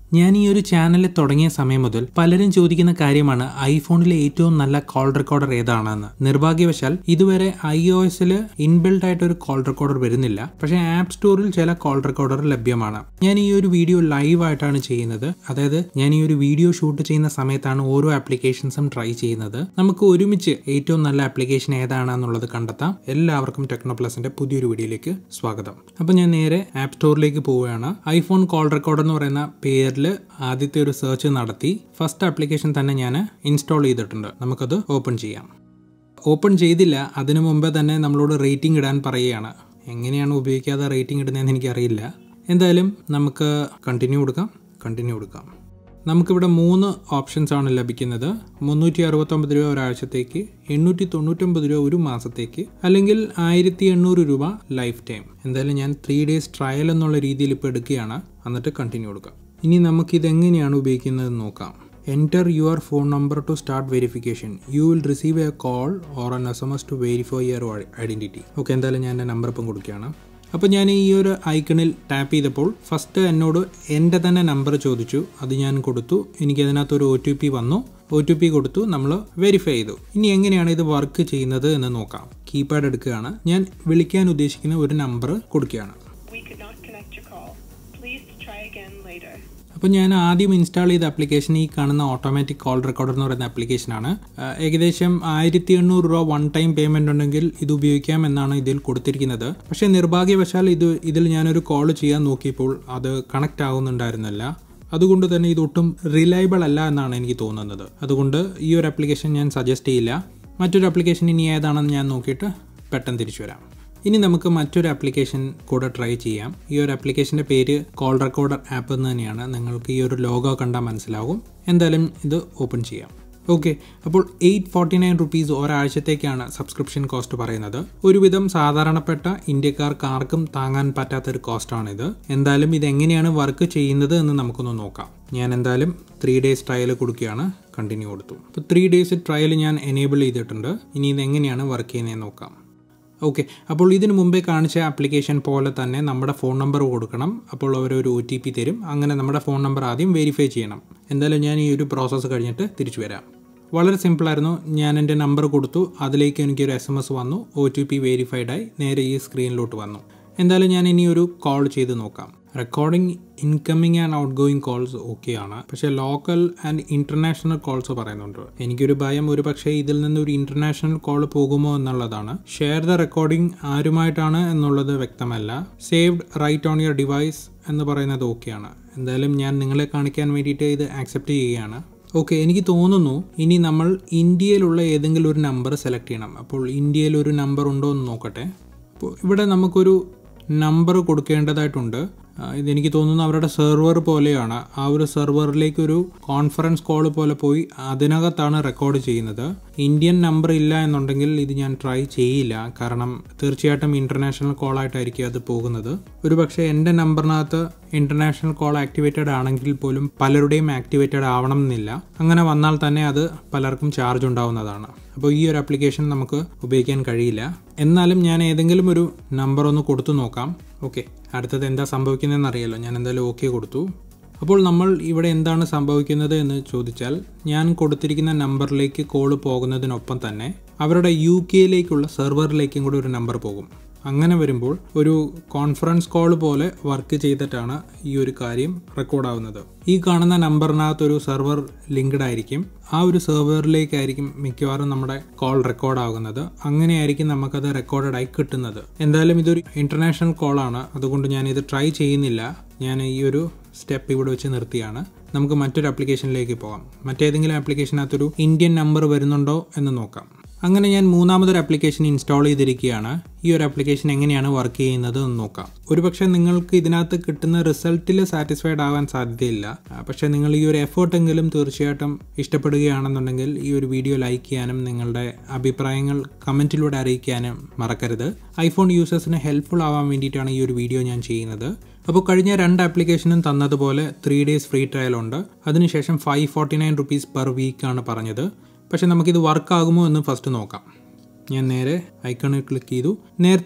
ഞാൻ ഈ ഒരു ചാനൽ തുടങ്ങിയ സമയം മുതൽ പലരും ചോദിക്കുന്ന കാര്യമാണ് ഐഫോണിലെ ഏറ്റവും നല്ല കോൾ റെക്കോർഡർ ഏതാണെന്ന് നിർഭാഗ്യവശാൽ ഇതുവരെ ഐ ഒ എസിൽ ഇൻബിൽഡ് ആയിട്ട് ഒരു കോൾ റെക്കോർഡർ വരുന്നില്ല പക്ഷേ ആപ്പ് സ്റ്റോറിൽ ചില കോൾ റെക്കോർഡർ ലഭ്യമാണ് ഞാൻ ഈ ഒരു വീഡിയോ ലൈവ് ആയിട്ടാണ് ചെയ്യുന്നത് അതായത് ഞാൻ ഈ ഒരു വീഡിയോ ഷൂട്ട് ചെയ്യുന്ന സമയത്താണ് ഓരോ ആപ്ലിക്കേഷൻസും ട്രൈ ചെയ്യുന്നത് നമുക്ക് ഒരുമിച്ച് ഏറ്റവും നല്ല ആപ്ലിക്കേഷൻ ഏതാണെന്നുള്ളത് കണ്ടെത്താം എല്ലാവർക്കും ടെക്നോ പ്ലസിന്റെ പുതിയൊരു വീഡിയോയിലേക്ക് സ്വാഗതം അപ്പോൾ ഞാൻ നേരെ ആപ്പ് സ്റ്റോറിലേക്ക് പോവുകയാണ് ഐഫോൺ കോൾ റെക്കോർഡർ എന്ന് പറയുന്ന പേരിൽ ആദ്യത്തെ ഒരു സെർച്ച് നടത്തി ഫസ്റ്റ് ആപ്ലിക്കേഷൻ തന്നെ ഞാൻ ഇൻസ്റ്റാൾ ചെയ്തിട്ടുണ്ട് നമുക്കത് ഓപ്പൺ ചെയ്യാം ഓപ്പൺ ചെയ്തില്ല അതിനു മുമ്പേ തന്നെ നമ്മളോട് റേറ്റിംഗ് ഇടാൻ പറയുകയാണ് എങ്ങനെയാണ് ഉപയോഗിക്കാതെ റേറ്റിംഗ് ഇടുന്നതെന്ന് എനിക്കറിയില്ല എന്തായാലും നമുക്ക് കണ്ടിന്യൂ കൊടുക്കാം കണ്ടിന്യൂ കൊടുക്കാം നമുക്കിവിടെ മൂന്ന് ഓപ്ഷൻസ് ആണ് ലഭിക്കുന്നത് മുന്നൂറ്റി അറുപത്തൊമ്പത് രൂപ ഒരാഴ്ചത്തേക്ക് എണ്ണൂറ്റി തൊണ്ണൂറ്റൊമ്പത് രൂപ ഒരു മാസത്തേക്ക് അല്ലെങ്കിൽ ആയിരത്തി എണ്ണൂറ് രൂപ ലൈഫ് ടൈം എന്തായാലും ഞാൻ ത്രീ ഡേയ്സ് ട്രയൽ എന്നുള്ള രീതിയിൽ ഇപ്പോൾ എടുക്കുകയാണ് എന്നിട്ട് കണ്ടിന്യൂ കൊടുക്കാം ഇനി നമുക്കിത് എങ്ങനെയാണ് ഉപയോഗിക്കുന്നതെന്ന് നോക്കാം enter your phone number to start verification you will receive a call or an S M S to verify your identity okay എന്തായാലും ഞാൻ എൻ്റെ നമ്പർ ഇപ്പം കൊടുക്കുകയാണ് അപ്പോൾ ഞാൻ ഈ ഒരു ഐക്കണിൽ ടാപ്പ് ചെയ്തപ്പോൾ ഫസ്റ്റ് എന്നോട് എൻ്റെ തന്നെ നമ്പർ ചോദിച്ചു അത് ഞാൻ കൊടുത്തു എനിക്ക് അതിനകത്ത് ഒരു ഒ ടി പി വന്നു ഒ ടി പി കൊടുത്തു നമ്മൾ വെരിഫൈ ചെയ്തു ഇനി എങ്ങനെയാണ് ഇത് വർക്ക് ചെയ്യുന്നത് എന്ന് നോക്കാം കീപാഡ് എടുക്കുകയാണ് ഞാൻ വിളിക്കാൻ ഉദ്ദേശിക്കുന്ന ഒരു നമ്പർ കൊടുക്കുകയാണ് We could not connect your call. Please try again later. അപ്പോൾ ഞാൻ ആദ്യം ഇൻസ്റ്റാൾ ചെയ്ത ആപ്ലിക്കേഷൻ ഈ കാണുന്ന ഓട്ടോമാറ്റിക് കോൾ റെക്കോർഡർ എന്ന് പറയുന്ന ആപ്ലിക്കേഷനാണ് ആ, ഏകദേശം ആയിരത്തി എണ്ണൂറ് രൂപ വൺ ടൈം പേയ്മെന്റ് ഉണ്ടെങ്കിൽ ഇത് ഉപയോഗിക്കാം എന്നാണ് ഇതിൽ കൊടുത്തിരിക്കുന്നത് പക്ഷേ നിർഭാഗ്യവശാൽ ഇത് ഇതിൽ ഞാനൊരു കോൾ ചെയ്യാൻ നോക്കിയപ്പോൾ അത് കണക്റ്റ് ആവുന്നുണ്ടായിരുന്നില്ല അതുകൊണ്ട് തന്നെ ഇത് ഒട്ടും റിലയബിൾ അല്ല എന്നാണ് എനിക്ക് തോന്നുന്നത് അതുകൊണ്ട് ഈ ഒരു ആപ്ലിക്കേഷൻ ഞാൻ സജസ്റ്റ് ചെയ്യില്ല മറ്റൊരു ആപ്ലിക്കേഷൻ ഇനി ഏതാണെന്ന് ഞാൻ നോക്കിയിട്ട് പെട്ടെന്ന് തിരിച്ചു വരാം ഇനി നമുക്ക് മറ്റൊരു ആപ്ലിക്കേഷൻ കൂടെ ട്രൈ ചെയ്യാം ഈ ഒരു ആപ്ലിക്കേഷൻ്റെ പേര് കോൾ റെക്കോർഡർ ആപ്പ് എന്ന് തന്നെയാണ് നിങ്ങൾക്ക് ഈ ഒരു ലോഗോ കണ്ടാൽ മനസ്സിലാകും എന്തായാലും ഇത് ഓപ്പൺ ചെയ്യാം ഓക്കെ അപ്പോൾ എയ്റ്റ് ഫോർട്ടി നയൻ റുപ്പീസ് ഒരാഴ്ചത്തേക്കാണ് സബ്സ്ക്രിപ്ഷൻ കോസ്റ്റ് പറയുന്നത് ഒരുവിധം സാധാരണപ്പെട്ട ഇന്ത്യക്കാർക്ക് ആർക്കും താങ്ങാൻ പറ്റാത്തൊരു കോസ്റ്റാണിത് എന്തായാലും ഇത് എങ്ങനെയാണ് വർക്ക് ചെയ്യുന്നത് എന്ന് നമുക്കൊന്ന് നോക്കാം ഞാൻ എന്തായാലും ത്രീ ഡേയ്സ് ട്രയൽ കൊടുക്കുകയാണ് കണ്ടിന്യൂ കൊടുത്തു അപ്പോൾ ത്രീ ഡേയ്സ് ട്രയൽ ഞാൻ എനേബിൾ ചെയ്തിട്ടുണ്ട് ഇനി ഇത് എങ്ങനെയാണ് വർക്ക് ചെയ്യുന്നതെന്ന് നോക്കാം ഓക്കെ അപ്പോൾ ഇതിനു മുമ്പേ കാണിച്ച ആപ്ലിക്കേഷൻ പോലെ തന്നെ നമ്മുടെ ഫോൺ നമ്പർ കൊടുക്കണം അപ്പോൾ അവർ ഒരു ഒ ടി പി തരും അങ്ങനെ നമ്മുടെ ഫോൺ നമ്പർ ആദ്യം വെരിഫൈ ചെയ്യണം എന്തായാലും ഞാൻ ഈ ഒരു പ്രോസസ്സ് കഴിഞ്ഞിട്ട് തിരിച്ചു വരാം വളരെ സിമ്പിളായിരുന്നു ഞാൻ എൻ്റെ നമ്പർ കൊടുത്തു അതിലേക്ക് എനിക്കൊരു എസ് എം എസ് വന്നു ഒ ടി പി വെരിഫൈഡായി നേരെ ഈ സ്ക്രീനിലോട്ട് വന്നു എന്തായാലും ഞാൻ ഇനി ഒരു കോൾ ചെയ്ത് നോക്കാം recording incoming and outgoing calls okay ആണ് പക്ഷേ ലോക്കൽ ആൻഡ് ഇന്റർനാഷണൽ കോൾസ് പറയുന്നുണ്ട് എനിക്കൊരു ഭയം ഒരു പക്ഷേ ഇതിൽ നിന്ന് ഒരു ഇന്റർനാഷണൽ കോൾ പോകുമോ എന്നുള്ളതാണ് ഷെയർ ദ റെക്കോർഡിംഗ് ആരുമായിട്ടാണ് എന്നുള്ളത് വ്യക്തമല്ല saved right on your device എന്ന് പറയുന്നത് ഓക്കെയാണ് എന്തായാലും ഞാൻ നിങ്ങളെ കാണിക്കാൻ വേണ്ടിയിട്ട് ഇത് ആക്സെപ്റ്റ് ചെയ്യുകയാണ് ഓക്കെ എനിക്ക് തോന്നുന്നു ഇനി നമ്മൾ ഇന്ത്യയിലുള്ള ഏതെങ്കിലും ഒരു നമ്പർ സെലക്ട് ചെയ്യണം അപ്പോൾ ഇന്ത്യയിൽ ഒരു നമ്പർ ഉണ്ടോ എന്ന് നോക്കട്ടെ അപ്പോൾ ഇവിടെ നമുക്കൊരു നമ്പർ കൊടുക്കേണ്ടതായിട്ടുണ്ട് ആ, ഇതെനിക്ക് തോന്നുന്നു അവരുടെ സെർവർ പോലെയാണ് ആ ഒരു സെർവറിലേക്ക് ഒരു കോൺഫറൻസ് കോൾ പോലെ പോയി അതിനകത്താണ് റെക്കോർഡ് ചെയ്യുന്നത് ഇന്ത്യൻ നമ്പർ ഇല്ല എന്നുണ്ടെങ്കിൽ ഇത് ഞാൻ ട്രൈ ചെയ്യില്ല കാരണം തീർച്ചയായിട്ടും ഇന്റർനാഷണൽ കോൾ ആയിട്ടായിരിക്കും അത് പോകുന്നത് ഒരു പക്ഷേ എൻ്റെ നമ്പറിനകത്ത് ഇന്റർനാഷണൽ കോൾ ആക്ടിവേറ്റഡ് ആണെങ്കിൽ പോലും പലരുടെയും ആക്ടിവേറ്റഡ് ആവണം എന്നില്ല അങ്ങനെ വന്നാൽ തന്നെ അത് പലർക്കും ചാർജ് ഉണ്ടാവുന്നതാണ് അപ്പോൾ ഈ ഒരു ആപ്ലിക്കേഷൻ നമുക്ക് ഉപയോഗിക്കാൻ കഴിയില്ല എന്നാലും ഞാൻ ഏതെങ്കിലും ഒരു നമ്പർ ഒന്ന് കൊടുത്തു നോക്കാം ഓക്കെ അടുത്തത് എന്താ സംഭവിക്കുന്നതെന്ന് അറിയാലോ ഞാൻ എന്തായാലും ഓക്കെ കൊടുത്തു അപ്പോൾ നമ്മൾ ഇവിടെ എന്താണ് സംഭവിക്കുന്നത് എന്ന് ചോദിച്ചാൽ ഞാൻ കൊടുത്തിരിക്കുന്ന നമ്പറിലേക്ക് കോൾ പോകുന്നതിനൊപ്പം തന്നെ അവരുടെ യു കെയിലേക്കുള്ള സെർവറിലേക്കും കൂടി ഒരു നമ്പർ പോകും അങ്ങനെ വരുമ്പോൾ ഒരു കോൺഫറൻസ് കോൾ പോലെ വർക്ക് ചെയ്തിട്ടാണ് ഈ ഒരു കാര്യം റെക്കോർഡാവുന്നത് ഈ കാണുന്ന നമ്പറിനകത്ത് ഒരു സെർവർ ലിങ്ക്ഡ് ആയിരിക്കും ആ ഒരു സെർവറിലേക്കായിരിക്കും മിക്കവാറും നമ്മുടെ കോൾ റെക്കോർഡ് ആകുന്നത് അങ്ങനെയായിരിക്കും നമുക്കത് റെക്കോർഡഡ് ആയി കിട്ടുന്നത് എന്തായാലും ഇതൊരു ഇന്റർനാഷണൽ കോളാണ് അതുകൊണ്ട് ഞാൻ ഇത് ട്രൈ ചെയ്യുന്നില്ല ഞാൻ ഈ ഒരു സ്റ്റെപ്പ് ഇവിടെ വെച്ച് നിർത്തിയാണ് നമുക്ക് മറ്റൊരു ആപ്ലിക്കേഷനിലേക്ക് പോകാം മറ്റേതെങ്കിലും ആപ്ലിക്കേഷനകത്തൊരു ഇന്ത്യൻ നമ്പർ വരുന്നുണ്ടോ എന്ന് നോക്കാം അങ്ങനെ ഞാൻ മൂന്നാമതൊരു ആപ്ലിക്കേഷൻ ഇൻസ്റ്റാൾ ചെയ്തിരിക്കുകയാണ് ഈ ഒരു ആപ്ലിക്കേഷൻ എങ്ങനെയാണ് വർക്ക് ചെയ്യുന്നത് എന്ന് നോക്കാം ഒരുപക്ഷെ നിങ്ങൾക്ക് ഇതിനകത്ത് കിട്ടുന്ന റിസൾട്ടിൽ സാറ്റിസ്ഫൈഡ് ആവാൻ സാധ്യതയില്ല ആ, പക്ഷേ നിങ്ങൾ ഈ ഒരു എഫേർട്ടെങ്കിലും തീർച്ചയായിട്ടും ഇഷ്ടപ്പെടുകയാണെന്നുണ്ടെങ്കിൽ ഈ ഒരു വീഡിയോ ലൈക്ക് ചെയ്യാനും നിങ്ങളുടെ അഭിപ്രായങ്ങൾ കമൻറ്റിലൂടെ അറിയിക്കാനും മറക്കരുത് ഐഫോൺ യൂസേഴ്സിന് ഹെൽപ്ഫുൾ ആവാൻ വേണ്ടിയിട്ടാണ് ഈ ഒരു വീഡിയോ ഞാൻ ചെയ്യുന്നത് അപ്പോൾ കഴിഞ്ഞ രണ്ട് ആപ്ലിക്കേഷനും തന്നതുപോലെ ത്രീ ഡേയ്സ് ഫ്രീ ട്രയൽ ഉണ്ട് അതിനുശേഷം five forty nine rupees per വീക്കാണ് പറഞ്ഞത് പക്ഷെ നമുക്കിത് വർക്ക് ആകുമോ എന്ന് ഫസ്റ്റ് നോക്കാം ഞാൻ നേരെ ഐക്കണിൽ ക്ലിക്ക് ചെയ്തു നേരത്തെ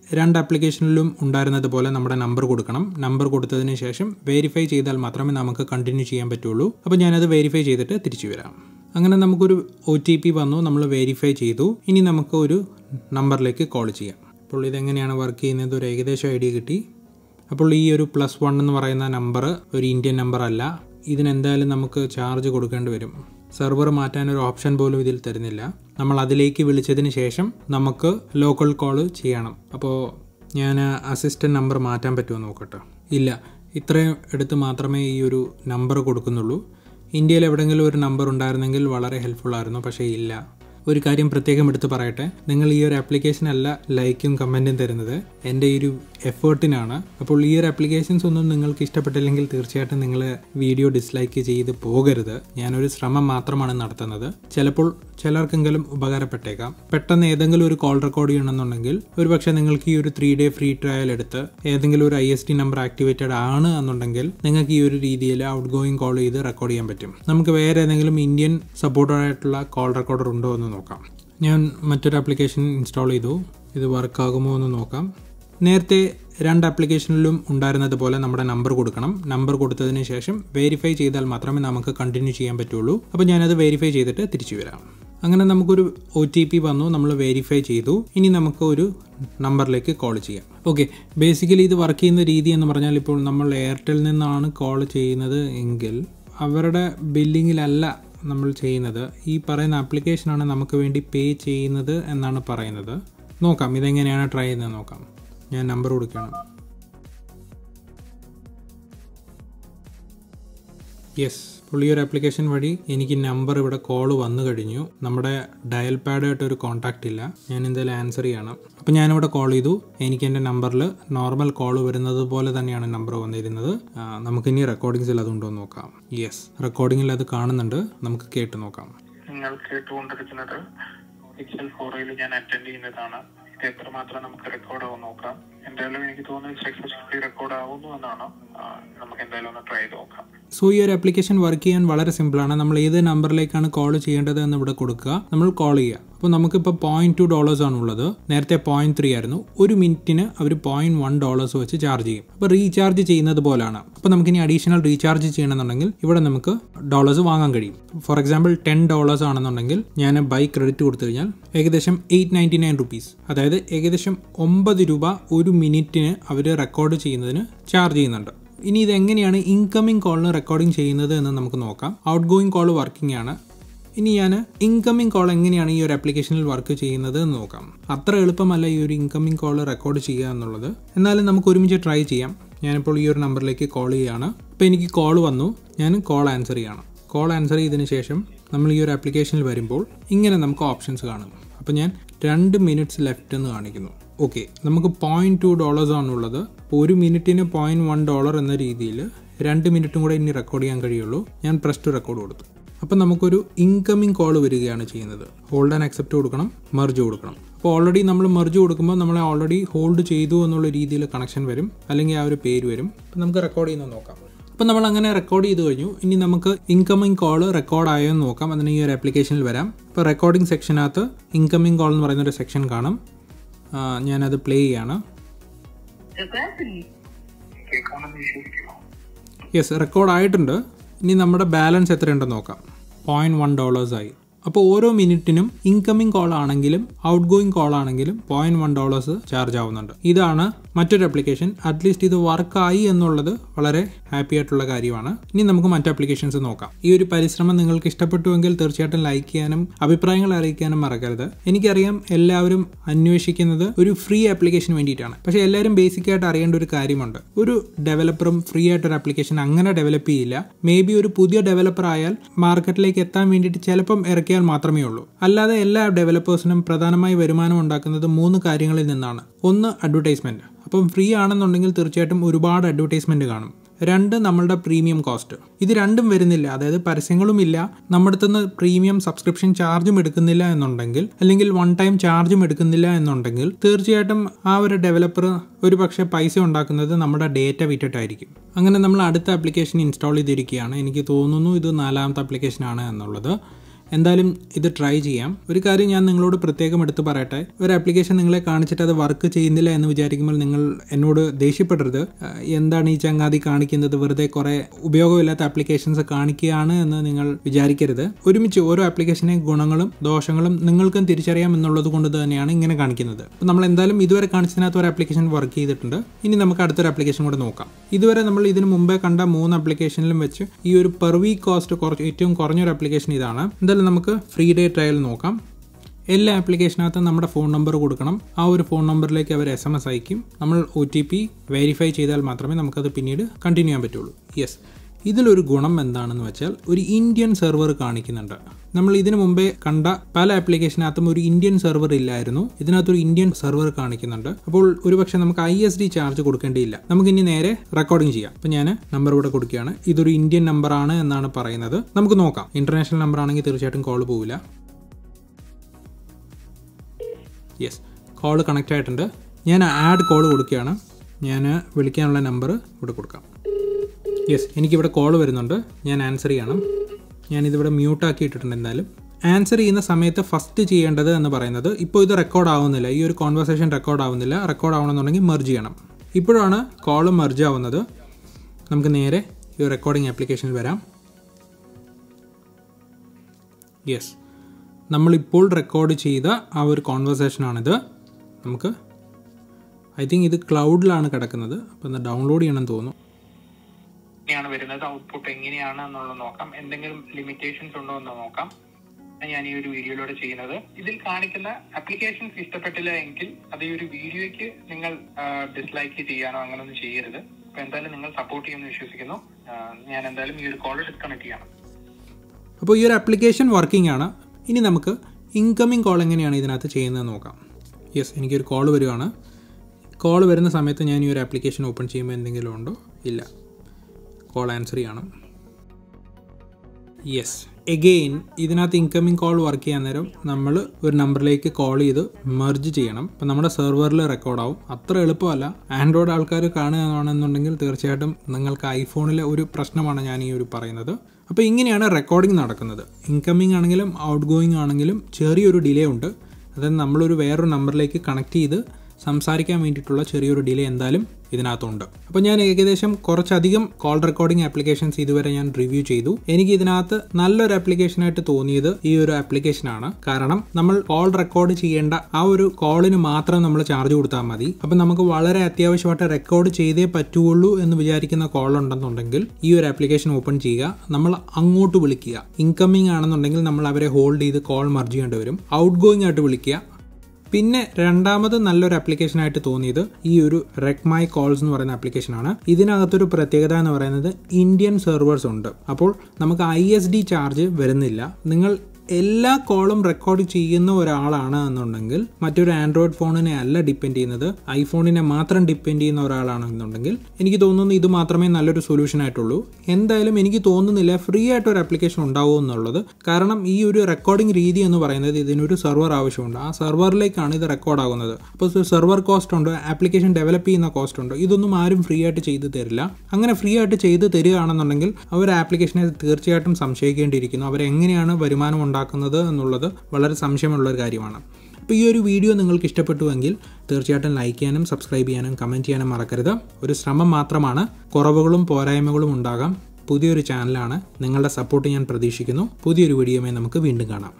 രണ്ട് ആപ്ലിക്കേഷനിലും ഉണ്ടായിരുന്നത് പോലെ നമ്മുടെ നമ്പർ കൊടുക്കണം നമ്പർ കൊടുത്തതിന് ശേഷം വെരിഫൈ ചെയ്താൽ മാത്രമേ നമുക്ക് കണ്ടിന്യൂ ചെയ്യാൻ പറ്റുള്ളൂ അപ്പോൾ ഞാനത് വെരിഫൈ ചെയ്തിട്ട് തിരിച്ചു വരാം അങ്ങനെ നമുക്കൊരു ഒ ടി പി വന്നു നമ്മൾ വെരിഫൈ ചെയ്തു ഇനി നമുക്ക് ഒരു നമ്പറിലേക്ക് കോൾ ചെയ്യാം അപ്പോൾ ഇതെങ്ങനെയാണ് വർക്ക് ചെയ്യുന്നത് ഒരു ഏകദേശം ഐഡിയ കിട്ടി അപ്പോൾ ഈ ഒരു പ്ലസ് വൺ എന്ന് പറയുന്ന നമ്പർ ഒരു ഇന്ത്യൻ നമ്പർ അല്ല ഇതിനെന്തായാലും നമുക്ക് ചാർജ് കൊടുക്കേണ്ടി വരും സെർവർ മാറ്റാൻ ഒരു ഓപ്ഷൻ പോലും ഇതിൽ തരുന്നില്ല നമ്മൾ അതിലേക്ക് വിളിച്ചതിന് ശേഷം നമുക്ക് ലോക്കൽ കോൾ ചെയ്യണം അപ്പോൾ ഞാൻ അസിസ്റ്റൻറ്റ് നമ്പർ മാറ്റാൻ പറ്റുമോ നോക്കട്ടെ ഇല്ല ഇത്രയും എടുത്ത് മാത്രമേ ഈ ഒരു നമ്പർ കൊടുക്കുന്നുള്ളൂ ഇന്ത്യയിൽ എവിടെയെങ്കിലും ഒരു നമ്പർ ഉണ്ടായിരുന്നെങ്കിൽ വളരെ ഹെൽപ്ഫുൾ ആയിരുന്നു പക്ഷേ ഇല്ല ഒരു കാര്യം പ്രത്യേകം എടുത്ത് പറയട്ടെ നിങ്ങൾ ഈ ഒരു ആപ്ലിക്കേഷൻ അല്ല ലൈക്കും കമൻറ്റും തരുന്നത് എൻ്റെ ഈ ഒരു എഫേർട്ടിനാണ് അപ്പോൾ ഈ ഒരു ആപ്ലിക്കേഷൻസ് ഒന്നും നിങ്ങൾക്ക് ഇഷ്ടപ്പെട്ടില്ലെങ്കിൽ തീർച്ചയായിട്ടും നിങ്ങൾ വീഡിയോ ഡിസ്ലൈക്ക് ചെയ്ത് പോകരുത് ഞാനൊരു ശ്രമം മാത്രമാണ് നടത്തുന്നത് ചിലപ്പോൾ ചിലർക്കെങ്കിലും ഉപകാരപ്പെട്ടേക്കാം പെട്ടെന്ന് ഏതെങ്കിലും ഒരു കോൾ റെക്കോർഡ് ചെയ്യണമെന്നുണ്ടെങ്കിൽ ഒരു പക്ഷേ നിങ്ങൾക്ക് ഈ ഒരു ത്രീ ഡേ ഫ്രീ ട്രയൽ എടുത്ത് ഏതെങ്കിലും ഒരു I S T number activated ആണ് എന്നുണ്ടെങ്കിൽ നിങ്ങൾക്ക് ഈ ഒരു രീതിയിൽ ഔട്ട് ഗോയിങ് കോൾ ചെയ്ത് റെക്കോർഡ് ചെയ്യാൻ പറ്റും നമുക്ക് വേറെ ഏതെങ്കിലും ഇന്ത്യൻ സപ്പോർട്ടഡ് ആയിട്ടുള്ള കോൾ റെക്കോർഡർ ഉണ്ടോ എന്ന് നോക്കാം ഞാൻ മറ്റൊരു ആപ്ലിക്കേഷൻ ഇൻസ്റ്റാൾ ചെയ്തു ഇത് വർക്ക് ആകുമോ എന്ന് നോക്കാം നേരത്തെ രണ്ട് ആപ്ലിക്കേഷനിലും ഉണ്ടായിരുന്നത് പോലെ നമ്മുടെ നമ്പർ കൊടുക്കണം നമ്പർ കൊടുത്തതിന് ശേഷം വെരിഫൈ ചെയ്താൽ മാത്രമേ നമുക്ക് കണ്ടിന്യൂ ചെയ്യാൻ പറ്റുള്ളൂ അപ്പോൾ ഞാനത് വെരിഫൈ ചെയ്തിട്ട് തിരിച്ചു വരാം അങ്ങനെ നമുക്കൊരു ഒ ടി പി വന്നു നമ്മൾ വെരിഫൈ ചെയ്തു ഇനി നമുക്ക് ഒരു നമ്പറിലേക്ക് കോൾ ചെയ്യാം ഓക്കെ ബേസിക്കലി ഇത് വർക്ക് ചെയ്യുന്ന രീതി എന്ന് പറഞ്ഞാൽ ഇപ്പോൾ നമ്മൾ എയർടെൽ നിന്നാണ് കോൾ ചെയ്യുന്നത് എങ്കിൽ അവരുടെ ബില്ലിങ്ങിലല്ല നമ്മൾ ചെയ്യുന്നത് ഈ പറയുന്ന ആപ്ലിക്കേഷനാണ് നമുക്ക് വേണ്ടി പേ ചെയ്യുന്നത് എന്നാണ് പറയുന്നത് നോക്കാം ഇതെങ്ങനെയാണ് ട്രൈ ചെയ്യുന്നത് നോക്കാം ഞാൻ നമ്പർ കൊടുക്കുകയാണ് യെസ് അപ്പോൾ ഈ ഒരു ആപ്ലിക്കേഷൻ വഴി എനിക്ക് നമ്പർ ഇവിടെ കോൾ വന്നു കഴിഞ്ഞു നമ്മുടെ ഡയൽ പാഡായിട്ട് ഒരു കോൺടാക്റ്റ് ഇല്ല ഞാൻ എന്തായാലും ആൻസർ ചെയ്യണം അപ്പോൾ ഞാനിവിടെ കോൾ ചെയ്തു എനിക്ക് എൻ്റെ നമ്പറിൽ നോർമൽ കോൾ വരുന്നത് പോലെ തന്നെയാണ് നമ്പർ വന്നിരുന്നത് ആ, നമുക്കിനി റെക്കോർഡിങ്സിൽ അതുണ്ടോ എന്ന് നോക്കാം യെസ് റെക്കോർഡിങ്ങിൽ അത് കാണുന്നുണ്ട് നമുക്ക് കേട്ട് നോക്കാം നിങ്ങൾ കേട്ടുകൊണ്ടിരിക്കുന്നത് എക്സൽ ഫോറയിൽ ഞാൻ അറ്റൻഡ് ചെയ്യുന്നതാണ് ഇത് എത്രമാത്രം നമുക്ക് റെക്കോർഡ് ആവും നോക്കാം എന്തായാലും എനിക്ക് തോന്നുന്നത് സക്സസ്ഫുള്ളി റെക്കോർഡ് ആവുന്നു എന്നാണ് ആ, നമുക്ക് എന്തായാലും ഒന്ന് ട്രൈ ചെയ്ത് നോക്കാം സോ ഈ ഒരു ആപ്ലിക്കേഷൻ വർക്ക് ചെയ്യാൻ വളരെ സിമ്പിളാണ് നമ്മൾ ഏത് നമ്പറിലേക്കാണ് കോൾ ചെയ്യേണ്ടത് എന്ന് ഇവിടെ കൊടുക്കുക നമ്മൾ കോൾ ചെയ്യുക അപ്പോൾ നമുക്കിപ്പോൾ പോയിന്റ് ടു ഡോളേഴ്സ് ആണ് ഉള്ളത് നേരത്തെ പോയിന്റ് ത്രീ ആയിരുന്നു ഒരു മിനിറ്റിന് അവർ പോയിന്റ് വൺ ഡോളേഴ്സ് വെച്ച് ചാർജ് ചെയ്യും അപ്പോൾ റീചാർജ് ചെയ്യുന്നത് പോലാണ് അപ്പോൾ നമുക്കിനി അഡീഷണൽ റീചാർജ് ചെയ്യണമെന്നുണ്ടെങ്കിൽ ഇവിടെ നമുക്ക് ഡോളേഴ്സ് വാങ്ങാൻ കഴിയും ഫോർ എക്സാമ്പിൾ ടെൻ ഡോളേഴ്സ് ആണെന്നുണ്ടെങ്കിൽ ഞാൻ ബൈ ക്രെഡിറ്റ് കൊടുത്തു കഴിഞ്ഞാൽ ഏകദേശം എയ്റ്റ് നയൻറ്റി നയൻ റുപ്പീസ് അതായത് ഏകദേശം ഒമ്പത് രൂപ ഒരു മിനിറ്റിന് അവർ റെക്കോർഡ് ചെയ്യുന്നതിന് ചാർജ് ചെയ്യുന്നുണ്ട് ഇനി ഇത് എങ്ങനെയാണ് ഇൻകമിംഗ് കോളിന് റെക്കോർഡിംഗ് ചെയ്യുന്നത് എന്ന് നമുക്ക് നോക്കാം ഔട്ട് ഗോയിങ് കോൾ വർക്കിംഗ് ആണ് ഇനി ഞാൻ ഇൻകമിംഗ് കോൾ എങ്ങനെയാണ് ഈ ഒരു ആപ്ലിക്കേഷനിൽ വർക്ക് ചെയ്യുന്നത് എന്ന് നോക്കാം അത്ര എളുപ്പമല്ല ഈ ഒരു ഇൻകമിംഗ് കോൾ റെക്കോർഡ് ചെയ്യുക എന്നുള്ളത് എന്നാലും നമുക്ക് ഒരുമിച്ച് ട്രൈ ചെയ്യാം ഞാനിപ്പോൾ ഈ ഒരു നമ്പറിലേക്ക് കോൾ ചെയ്യുകയാണ് അപ്പോൾ എനിക്ക് കോൾ വന്നു ഞാൻ കോൾ ആൻസർ ചെയ്യണം കോൾ ആൻസർ ചെയ്തതിന് ശേഷം നമ്മൾ ഈ ഒരു ആപ്ലിക്കേഷനിൽ വരുമ്പോൾ ഇങ്ങനെ നമുക്ക് ഓപ്ഷൻസ് കാണും അപ്പോൾ ഞാൻ രണ്ട് മിനിറ്റ്സ് ലെഫ്റ്റ് എന്ന് കാണിക്കുന്നു ഓക്കെ നമുക്ക് പോയിന്റ് ടു ഡോളേഴ്സ് ആണുള്ളത് അപ്പോൾ ഒരു മിനിറ്റിന് പോയിന്റ് വൺ ഡോളർ എന്ന രീതിയിൽ രണ്ട് മിനിറ്റും കൂടെ ഇനി റെക്കോർഡ് ചെയ്യാൻ കഴിയുള്ളൂ ഞാൻ പ്രസ് ടു റെക്കോർഡ് കൊടുത്തു അപ്പോൾ നമുക്കൊരു ഇൻകമിംഗ് കോൾ വരികയാണ് ചെയ്യുന്നത് ഹോൾഡ് ആൻഡ് അക്സെപ്റ്റ് കൊടുക്കണം മെർജ് കൊടുക്കണം അപ്പോൾ ഓൾറെഡി നമ്മൾ മെർജ് കൊടുക്കുമ്പോൾ നമ്മളെ ഓൾറെഡി ഹോൾഡ് ചെയ്തു എന്നുള്ള രീതിയിൽ കണക്ഷൻ വരും അല്ലെങ്കിൽ ആ ഒരു പേര് വരും അപ്പോൾ നമുക്ക് റെക്കോർഡ് ചെയ്യുന്നത് നോക്കാം അപ്പോൾ നമ്മൾ അങ്ങനെ റെക്കോർഡ് ചെയ്ത് കഴിഞ്ഞു ഇനി നമുക്ക് ഇൻകമിംഗ് കോൾ റെക്കോർഡ് ആയോ എന്ന് നോക്കാം അതിന് ഈ ഒരു ആപ്ലിക്കേഷനിൽ വരാം ഇപ്പോൾ റെക്കോർഡിംഗ് സെക്ഷനകത്ത് ഇൻകമിംഗ് കോൾ എന്ന് പറയുന്ന ഒരു സെക്ഷൻ കാണും ആ, ഞാനത് പ്ലേ ചെയ്യാണ് കേൾക്കാമെന്ന് വിശ്വസിക്കുന്നു യെസ് റെക്കോർഡ് ആയിട്ടുണ്ട് ഇനി നമ്മുടെ ബാലൻസ് എത്രയുണ്ടെന്ന് നോക്കാം പോയിന്റ് വൺ ഡോളേഴ്സ് ആയി അപ്പോൾ ഓരോ മിനിറ്റിനും ഇൻകമിംഗ് കോൾ ആണെങ്കിലും ഔട്ട് ഗോയിങ് കോൾ ആണെങ്കിലും പോയിന്റ് വൺ ഡോളേഴ്സ് ചാർജ് ആവുന്നുണ്ട് ഇതാണ് മറ്റൊരു ആപ്ലിക്കേഷൻ അറ്റ്ലീസ്റ്റ് ഇത് വർക്കായി എന്നുള്ളത് വളരെ ഹാപ്പി ആയിട്ടുള്ള കാര്യമാണ് ഇനി നമുക്ക് മറ്റു ആപ്ലിക്കേഷൻസ് നോക്കാം ഈ ഒരു പരിശ്രമം നിങ്ങൾക്ക് ഇഷ്ടപ്പെട്ടുവെങ്കിൽ തീർച്ചയായിട്ടും ലൈക്ക് ചെയ്യാനും അഭിപ്രായങ്ങൾ അറിയിക്കാനും മറക്കരുത് എനിക്കറിയാം എല്ലാവരും അന്വേഷിക്കുന്നത് ഒരു ഫ്രീ ആപ്ലിക്കേഷന് വേണ്ടിയിട്ടാണ് പക്ഷേ എല്ലാവരും ബേസിക് ആയിട്ട് അറിയേണ്ട ഒരു കാര്യമുണ്ട് ഒരു ഡെവലപ്പറും ഫ്രീ ആയിട്ട് ഒരു ആപ്ലിക്കേഷൻ അങ്ങനെ ഡെവലപ്പ് ചെയ്യില്ല മേ ബി ഒരു പുതിയ ഡെവലപ്പർ ആയാൽ മാർക്കറ്റിലേക്ക് എത്താൻ വേണ്ടിയിട്ട് ചിലപ്പം ഇറക്കിയാൽ മാത്രമേ ഉള്ളൂ അല്ലാതെ എല്ലാ ഡെവലപ്പേഴ്സിനും പ്രധാനമായി വരുമാനം ഉണ്ടാക്കുന്നത് മൂന്ന് കാര്യങ്ങളിൽ നിന്നാണ് ഒന്ന് അഡ്വർടൈസ്മെന്റ് അപ്പം ഫ്രീ ആണെന്നുണ്ടെങ്കിൽ തീർച്ചയായിട്ടും ഒരുപാട് അഡ്വർടൈസ്മെന്റ് കാണും രണ്ട് നമ്മളുടെ പ്രീമിയം കോസ്റ്റ് ഇത് രണ്ടും വരുന്നില്ല അതായത് പരസ്യങ്ങളും ഇല്ല നമ്മുടെ അടുത്തുനിന്ന് പ്രീമിയം സബ്സ്ക്രിപ്ഷൻ ചാർജും എടുക്കുന്നില്ല എന്നുണ്ടെങ്കിൽ അല്ലെങ്കിൽ വൺ ടൈം ചാർജും എടുക്കുന്നില്ല എന്നുണ്ടെങ്കിൽ തീർച്ചയായിട്ടും ആ ഒരു ഡെവലപ്പർ ഒരു പക്ഷേ പൈസ ഉണ്ടാക്കുന്നത് നമ്മുടെ ഡേറ്റ വിറ്റിട്ടായിരിക്കും അങ്ങനെ നമ്മൾ അടുത്ത ആപ്ലിക്കേഷൻ ഇൻസ്റ്റാൾ ചെയ്തിരിക്കുകയാണ് എനിക്ക് തോന്നുന്നു ഇത് നാലാമത്തെ ആപ്ലിക്കേഷൻ ആണ് എന്നുള്ളത് എന്തായാലും ഇത് ട്രൈ ചെയ്യാം ഒരു കാര്യം ഞാൻ നിങ്ങളോട് പ്രത്യേകം എടുത്ത് പറയട്ടെ ഒരു ആപ്ലിക്കേഷൻ നിങ്ങളെ കാണിച്ചിട്ട് അത് വർക്ക് ചെയ്യുന്നില്ല എന്ന് വിചാരിക്കുമ്പോൾ നിങ്ങൾ എന്നോട് ദേഷ്യപ്പെടരുത് ആ, എന്താണ് ഈ ചങ്ങാതി കാണിക്കുന്നത് വെറുതെ കുറേ ഉപയോഗമില്ലാത്ത ആപ്ലിക്കേഷൻസ് കാണിക്കുകയാണ് എന്ന് നിങ്ങൾ വിചാരിക്കരുത് ഒരുമിച്ച് ഓരോ ആപ്ലിക്കേഷനെ ഗുണങ്ങളും ദോഷങ്ങളും നിങ്ങൾക്കും തിരിച്ചറിയാം എന്നുള്ളത് കൊണ്ട് തന്നെയാണ് ഇങ്ങനെ കാണിക്കുന്നത് അപ്പോൾ നമ്മൾ എന്തായാലും ഇതുവരെ കാണിച്ചതിനകത്ത് ഒരു ആപ്ലിക്കേഷൻ വർക്ക് ചെയ്തിട്ടുണ്ട് ഇനി നമുക്ക് അടുത്തൊരു ആപ്ലിക്കേഷൻ കൂടെ നോക്കാം ഇതുവരെ നമ്മൾ ഇതിന് മുമ്പേ കണ്ട മൂന്ന് ആപ്ലിക്കേഷനിലും വെച്ച് ഈ ഒരു പെർ വീക്ക് കോസ്റ്റ് കുറച്ച് ഏറ്റവും കുറഞ്ഞൊരു ആപ്ലിക്കേഷൻ ഇതാണ് എന്തായാലും നമുക്ക് ഫ്രീ ഡേ ട്രയൽ നോക്കാം എല്ലാ ആപ്ലിക്കേഷനകത്തും നമ്മുടെ ഫോൺ നമ്പർ കൊടുക്കണം ആ ഒരു ഫോൺ നമ്പറിലേക്ക് അവർ എസ് എം എസ് അയക്കും നമ്മൾ ഒ ടി പി വെരിഫൈ ചെയ്താൽ മാത്രമേ നമുക്കത് പിന്നീട് കണ്ടിന്യൂ ചെയ്യാൻ പറ്റുള്ളൂ യെസ് ഇതിലൊരു ഗുണം എന്താണെന്ന് വെച്ചാൽ ഒരു ഇന്ത്യൻ സെർവർ കാണിക്കുന്നുണ്ട് നമ്മൾ ഇതിനു മുമ്പേ കണ്ട പല ആപ്ലിക്കേഷനകത്തും ഒരു ഇന്ത്യൻ സെർവർ ഇല്ലായിരുന്നു ഇതിനകത്തൊരു ഇന്ത്യൻ സെർവർ കാണിക്കുന്നുണ്ട് അപ്പോൾ ഒരുപക്ഷെ നമുക്ക് ഐ എസ് ഡി ചാർജ് കൊടുക്കേണ്ടിയില്ല നമുക്ക് ഇനി നേരെ റെക്കോർഡിംഗ് ചെയ്യാം അപ്പോൾ ഞാൻ നമ്പർ ഇവിടെ കൊടുക്കുകയാണ് ഇതൊരു ഇന്ത്യൻ നമ്പർ ആണ് എന്നാണ് പറയുന്നത് നമുക്ക് നോക്കാം ഇന്റർനാഷണൽ നമ്പർ ആണെങ്കിൽ തീർച്ചയായിട്ടും കോൾ പോവില്ല യെസ് കോൾ കണക്റ്റ് ആയിട്ടുണ്ട് ഞാൻ ആഡ് കോൾ കൊടുക്കുകയാണ് ഞാൻ വിളിക്കാനുള്ള നമ്പർ ഇവിടെ കൊടുക്കാം യെസ് എനിക്കിവിടെ കോൾ വരുന്നുണ്ട് ഞാൻ ആൻസർ ചെയ്യണം ഞാനിതിവിടെ മ്യൂട്ടാക്കി ഇട്ടിട്ടുണ്ട് എന്തായാലും ആൻസർ ചെയ്യുന്ന സമയത്ത് ഫസ്റ്റ് ചെയ്യേണ്ടത് എന്ന് പറയുന്നത് ഇപ്പോൾ ഇത് റെക്കോർഡ് ആവുന്നില്ല ഈ ഒരു കോൺവെർസേഷൻ റെക്കോർഡ് ആവുന്നില്ല റെക്കോർഡ് ആവണമെന്നുണ്ടെങ്കിൽ മെർജ് ചെയ്യണം ഇപ്പോഴാണ് കോൾ മെർജ് ആവുന്നത് നമുക്ക് നേരെ ഈ റെക്കോർഡിംഗ് ആപ്ലിക്കേഷനിൽ വരാം യെസ് നമ്മളിപ്പോൾ റെക്കോർഡ് ചെയ്ത ആ ഒരു കോൺവെർസേഷനാണിത് നമുക്ക് ഐ തിങ്ക് ഇത് ക്ലൗഡിലാണ് കിടക്കുന്നത് അപ്പോൾ ഒന്ന് ഡൗൺലോഡ് ചെയ്യണം തോന്നുന്നു എങ്ങനെയാണ് വരുന്നത് ഔട്ട്പുട്ട് എങ്ങനെയാണ് എന്നുള്ളത് നോക്കാം എന്തെങ്കിലും ലിമിറ്റേഷൻസ് ഉണ്ടോ എന്ന് നോക്കാം ഞാൻ ഈ ഒരു വീഡിയോയിലൂടെ ചെയ്യുന്നത് ഇതിൽ കാണിക്കുന്ന അപ്ലിക്കേഷൻസ് ഇഷ്ടപ്പെട്ടില്ല എങ്കിൽ അത് ഈ ഒരു വീഡിയോയ്ക്ക് നിങ്ങൾ ഡിസ്ലൈക്ക് ചെയ്യാനോ അങ്ങനൊന്നും ചെയ്യരുത് അപ്പൊ എന്തായാലും നിങ്ങൾ സപ്പോർട്ട് ചെയ്യുമെന്ന് വിശ്വസിക്കുന്നു ആ, ഞാൻ എന്തായാലും ഈ ഒരു കോൾ ഡിസ്കണക്ട് ചെയ്യണം അപ്പോൾ ഈ ഒരു ആപ്ലിക്കേഷൻ വർക്കിംഗ് ആണ് ഇനി നമുക്ക് ഇൻകമിങ് കോൾ എങ്ങനെയാണ് ഇതിനകത്ത് ചെയ്യുന്നത് നോക്കാം യെസ് എനിക്കൊരു കോൾ വരികയാണ് കോൾ വരുന്ന സമയത്ത് ഞാൻ ഈ ഒരു ആപ്ലിക്കേഷൻ ഓപ്പൺ ചെയ്യുമ്പോൾ എന്തെങ്കിലും ഉണ്ടോ ഇല്ല കോൾ ആൻസർ ചെയ്യണം യെസ് എഗെയിൻ ഇതിനകത്ത് ഇൻകമിങ് കോൾ വർക്ക് ചെയ്യാൻ നേരം നമ്മൾ ഒരു നമ്പറിലേക്ക് കോൾ ചെയ്ത് മെർജ് ചെയ്യണം അപ്പം നമ്മുടെ സെർവറിൽ റെക്കോർഡാവും അത്ര എളുപ്പമല്ല ആൻഡ്രോയിഡ് ആൾക്കാർ കാണുകയാണെന്നുണ്ടെങ്കിൽ തീർച്ചയായിട്ടും നിങ്ങൾക്ക് ഐഫോണിലെ ഒരു പ്രശ്നമാണ് ഞാൻ ഈ ഒരു പറയുന്നത് അപ്പോൾ ഇങ്ങനെയാണ് റെക്കോർഡിംഗ് നടക്കുന്നത് ഇൻകമിംഗ് ആണെങ്കിലും ഔട്ട് ഗോയിങ് ആണെങ്കിലും ചെറിയൊരു ഡിലേ ഉണ്ട് അതായത് നമ്മളൊരു വേറൊരു നമ്പറിലേക്ക് കണക്ട് ചെയ്ത് സംസാരിക്കാൻ വേണ്ടിയിട്ടുള്ള ചെറിയൊരു ഡിലേ എന്തായാലും ഇതിനകത്തുണ്ട് അപ്പോൾ ഞാൻ ഏകദേശം കുറച്ചധികം കോൾ റെക്കോർഡിംഗ് ആപ്ലിക്കേഷൻസ് ഇതുവരെ ഞാൻ റിവ്യൂ ചെയ്തു എനിക്ക് ഇതിനകത്ത് നല്ലൊരു ആപ്ലിക്കേഷനായിട്ട് തോന്നിയത് ഈ ഒരു ആപ്ലിക്കേഷനാണ് കാരണം നമ്മൾ കോൾ റെക്കോർഡ് ചെയ്യേണ്ട ആ ഒരു കോളിന് മാത്രം നമ്മൾ ചാർജ് കൊടുത്താൽ മതി അപ്പം നമുക്ക് വളരെ അത്യാവശ്യമായിട്ട് റെക്കോർഡ് ചെയ്തേ പറ്റുള്ളൂ എന്ന് വിചാരിക്കുന്ന കോൾ ഉണ്ടെന്നുണ്ടെങ്കിൽ ഈ ഒരു ആപ്ലിക്കേഷൻ ഓപ്പൺ ചെയ്യുക നമ്മൾ അങ്ങോട്ട് വിളിക്കുക ഇൻകമിംഗ് ആണെന്നുണ്ടെങ്കിൽ നമ്മൾ അവരെ ഹോൾഡ് ചെയ്ത് കോൾ മർജ് ചെയ്യേണ്ടി വരും ഔട്ട് ഗോയിങ് ആയിട്ട് വിളിക്കുക പിന്നെ രണ്ടാമത് നല്ലൊരു ആപ്ലിക്കേഷൻ ആയിട്ട് തോന്നിയത് ഈ ഒരു റെക് മൈ കോൾസ് എന്ന് പറയുന്ന ആപ്ലിക്കേഷനാണ് ഇതിനകത്തൊരു പ്രത്യേകത എന്ന് പറയുന്നത് ഇന്ത്യൻ സെർവേഴ്സ് ഉണ്ട് അപ്പോൾ നമുക്ക് ഐ എസ് ഡി ചാർജ് വരുന്നില്ല നിങ്ങൾ എല്ലാ കോളും റെക്കോർഡ് ചെയ്യുന്ന ഒരാളാണ് എന്നുണ്ടെങ്കിൽ മറ്റൊരു ആൻഡ്രോയിഡ് ഫോണിനെ അല്ല ഡിപ്പെൻഡ് ചെയ്യുന്നത് ഐഫോണിനെ മാത്രം ഡിപ്പെൻഡ് ചെയ്യുന്ന ഒരാളാണെന്നുണ്ടെങ്കിൽ എനിക്ക് തോന്നുന്നു ഇത് മാത്രമേ നല്ലൊരു സൊല്യൂഷൻ ആയിട്ടുള്ളൂ എന്തായാലും എനിക്ക് തോന്നുന്നില്ല ഫ്രീ ആയിട്ട് ഒരു ആപ്ലിക്കേഷൻ ഉണ്ടാവും എന്നുള്ളത് കാരണം ഈ ഒരു റെക്കോർഡിംഗ് രീതി എന്ന് പറയുന്നത് ഇതിനൊരു സെർവർ ആവശ്യമുണ്ട് ആ സെർവറിലേക്കാണ് ഇത് റെക്കോർഡ് ആകുന്നത് അപ്പോൾ സെർവർ കോസ്റ്റ് ഉണ്ട് ആപ്ലിക്കേഷൻ ഡെവലപ്പ് ചെയ്യുന്ന കോസ്റ്റ് ഉണ്ട് ഇതൊന്നും ആരും ഫ്രീ ആയിട്ട് ചെയ്തു തരില്ല അങ്ങനെ ഫ്രീ ആയിട്ട് ചെയ്തു തരികയാണെന്നുണ്ടെങ്കിൽ അവർ ആപ്ലിക്കേഷനെ തീർച്ചയായിട്ടും സംശയിക്കേണ്ടിയിരിക്കുന്നു അവരെങ്ങനെയാണ് വരുമാനം ഉണ്ടാക്കുന്നത് എന്നുള്ളത് വളരെ സംശയമുള്ള ഒരു കാര്യമാണ് അപ്പോൾ ഈ ഒരു വീഡിയോ നിങ്ങൾക്ക് ഇഷ്ടപ്പെട്ടുവെങ്കിൽ തീർച്ചയായിട്ടും ലൈക്ക് ചെയ്യാനും സബ്സ്ക്രൈബ് ചെയ്യാനും കമൻറ്റ് ചെയ്യാനും മറക്കരുത് ഒരു ശ്രമം മാത്രമാണ് കുറവുകളും പോരായ്മകളും ഉണ്ടാകാം പുതിയൊരു ചാനലാണ് നിങ്ങളുടെ സപ്പോർട്ട് ഞാൻ പ്രതീക്ഷിക്കുന്നു പുതിയൊരു വീഡിയോയുമായി നമുക്ക് വീണ്ടും കാണാം